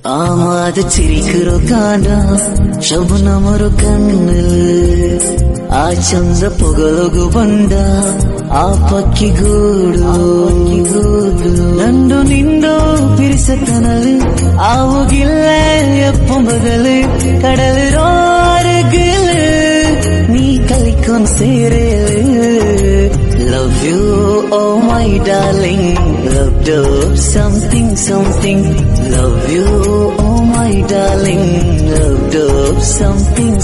ಆಮಾದ ಚಿರಿಕಿರೋ ಕಾಂಡ ಶಬನಮರು ಕಣ್ಣಲ್ ಆ ಚಂದ ಪೊಗಲಗು ಬಂಡ ಆ ಪಕ್ಕಿ ಗೂಡು ಗೂಡು ನಂಡು ನಿಂದು பிரிசத்தனல் ஆவுகில்ல எப்பம் பகலு கடல் ரோருகில் நீ கலிக்கும் சேரேலு Love you, oh my darling. Love do something, something. Love you, oh my darling. Love do something,